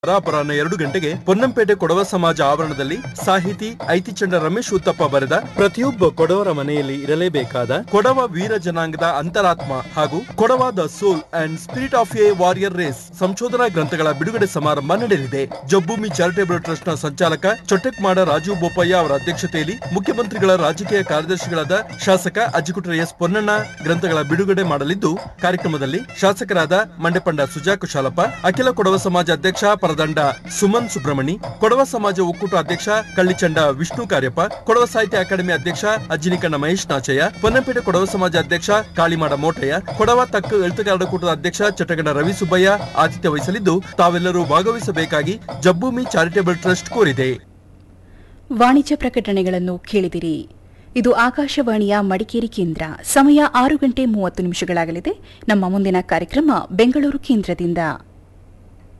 ಅಪರಾಹ್ನ ಎರಡು ಗಂಟೆಗೆ ಪೊನ್ನಂಪೇಟೆ ಕೊಡವ ಸಮಾಜ ಆವರಣದಲ್ಲಿ ಸಾಹಿತಿ ಐತಿಚಂಡ ರಮೇಶ್ ಉತ್ತಪ್ಪ ಬರೆದ ಪ್ರತಿಯೊಬ್ಬ ಕೊಡವರ ಮನೆಯಲ್ಲಿ ಇರಲೇಬೇಕಾದ ಕೊಡವ ವೀರ ಜನಾಂಗದ ಅಂತರಾತ್ಮ ಹಾಗೂ Kodava the soul and spirit of a warrior race ಸಂಶೋಧನಾ ಗ್ರಂಥಗಳ ಬಿಡುಗಡೆ ಸಮಾರಂಭ ನಡೆಯಲಿದೆ ಜಬ್ಬೂಮಿ ಚಾರಿಟೇಬಲ್ ಟ್ರಸ್ಟ್ ನ ಸಂಚಾಲಕ ಚೊಟ್ಟೆಕ್ಮಾಡ ರಾಜು ಬೋಪಯ್ಯ ಅವರ ಅಧ್ಯಕ್ಷತೆಯಲ್ಲಿ ಮುಖ್ಯಮಂತ್ರಿಗಳ ರಾಜಕೀಯ ಕಾರ್ಯದರ್ಶಿಗಳಾದ ಶಾಸಕ ಅಜ್ಜಿಕುಟ್ರ ಎಸ್ ಪೊನ್ನಣ್ಣ ಗ್ರಂಥಗಳ ಬಿಡುಗಡೆ ಮಾಡಲಿದ್ದು ಕಾರ್ಯಕ್ರಮದಲ್ಲಿ ಶಾಸಕರಾದ ಮಂಡೆಪಂಡ ಸುಜಾ ಕುಶಾಲಪ್ಪ ಅಖಿಲ ಕೊಡವ ಸಮಾಜ ಅಧ್ಯಕ್ಷ ಪರದಂಡ ಸುಮನ್ ಸುಬ್ರಹ್ಮಣಿ ಕೊಡವ ಸಮಾಜ ಒಕ್ಕೂಟ ಅಧ್ಯಕ್ಷ ಕಳ್ಳಿಚಂಡ ವಿಷ್ಣು ಕಾರ್ಯಪ್ಪ ಕೊಡವ ಸಾಹಿತ್ಯ ಅಕಾಡೆಮಿ ಅಧ್ಯಕ್ಷ ಅಜ್ಜಿನಿಕಣ್ಣ ಮಹೇಶ್ ನಾಚಯ್ಯ ಪೊನ್ನಂಪೇಟೆ ಕೊಡವ ಸಮಾಜ ಅಧ್ಯಕ್ಷ ಕಾಳಿಮಾಡ ಮೋಟಯ್ಯ ಕೊಡವ ತಕ್ಕ ಎಳ್ತುಗಾರರ ಕೂಟದ ಅಧ್ಯಕ್ಷ ಚಟಗಣ ರವಿ ಸುಬ್ಬಯ್ಯ ಆತಿಥ್ಯ ವಹಿಸಲಿದ್ದು ತಾವೆಲ್ಲರೂ ಭಾಗವಹಿಸಬೇಕಾಗಿ ಜಬ್ಬೂಮಿ ಚಾರಿಟೇಬಲ್ ಟ್ರಸ್ಟ್ ಕೋರಿದೆ ವಾಣಿಜ್ಯ ಪ್ರಕಟಣೆಗಳನ್ನು ಕೇಳಿದಿರಿ ಇದು ಆಕಾಶವಾಣಿಯ ಮಡಿಕೇರಿ ಕೇಂದ್ರ ಸಮಯ ಆರು ಗಂಟೆ ಮೂವತ್ತು ನಿಮಿಷಗಳಾಗಲಿದೆ ನಮ್ಮ ಮುಂದಿನ ಕಾರ್ಯಕ್ರಮ ಬೆಂಗಳೂರು ಕೇಂದ್ರದಿಂದ